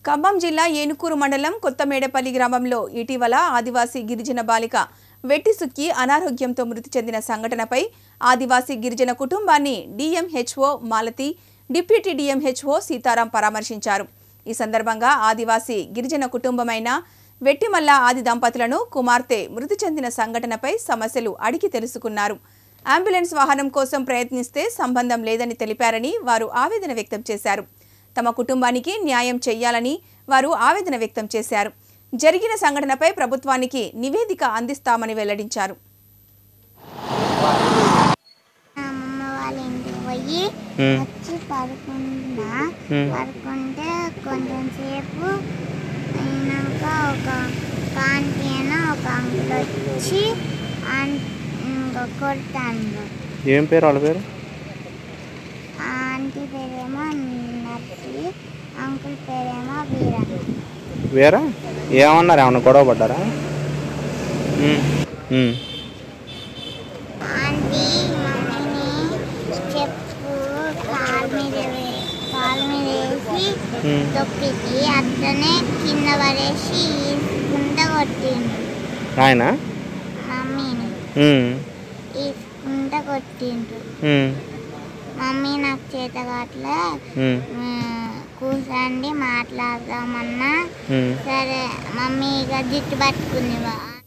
ఖమ్మం జిల్లా ఏనుకూరు మండలం కొత్తమేడపల్లి గ్రామంలో ఇటీవల ఆదివాసీ గిరిజన బాలిక వెట్టి సుక్కి అనారోగ్యంతో మృతి చెందిన సంఘటనపై ఆదివాసీ గిరిజన కుటుంబాన్ని DMHO Malathi deputy DMHO Sitaram పరామర్శించారు ఈ సందర్భంగా ఆదివాసీ గిరిజన కుటుంబమైన వెట్టిమల్ల ఆది దంపతులను కుమార్తె మృతి చెందిన సంఘటనపై సమస్యలు అడిగి తెలుసుకున్నారు అంబులెన్స్ వాహనం కోసం ప్రయత్నిస్తే సంబంధం లేదని తెలిపారని వారు ఆవేదన వ్యక్తం చేశారు తమ కుటుంబానికి న్యాయం చేయాలని వారు ఆవేదన వ్యక్తం చేశారు జరిగిన సంఘటనపై ప్రభుత్వానికి నివేదిక అందిస్తామని వెల్లడించారు అమ్మమ్మ వాళ్ళ ఇంటికి పోయి మ్మ్. వచ్చి పడుకున్నా మ్మ్. పడుకుంటే కొంచెం సేపు అయినాక ఒక కాంతి అయినా ఒక అంకుల్ వచ్చి ఆన్- ఇంకా కొడతాను ఏం పేరు వాళ్ళ పేరు ఆ ఆంటీ పేరేమో నర్సి అంకుల్ పేరేమో వీరన్న వేరా ఏమన్నారు ఏమన్నా గొడవ పడ్డారా ఉమ్, ఉమ్, ఆంటీ మమ్మీని చెప్పు కాలు మీద వే- కాలు మీద వేసి ఉమ్. తొక్కికి అట్లనే కింద పడేసి ఈసుకుంటా కొట్టిండు ఆయన మమ్మీని ఉమ్, ఈసుకుంటా కొట్టిండు ఉమ్, మమ్మీ నాకు చేత కావట్లే ఉమ్, కూర్చోండి మాట్లాడదామన్నా ఉమ్. సరే మమ్మీ ఇక జుట్టు పట్టుకుంది వా-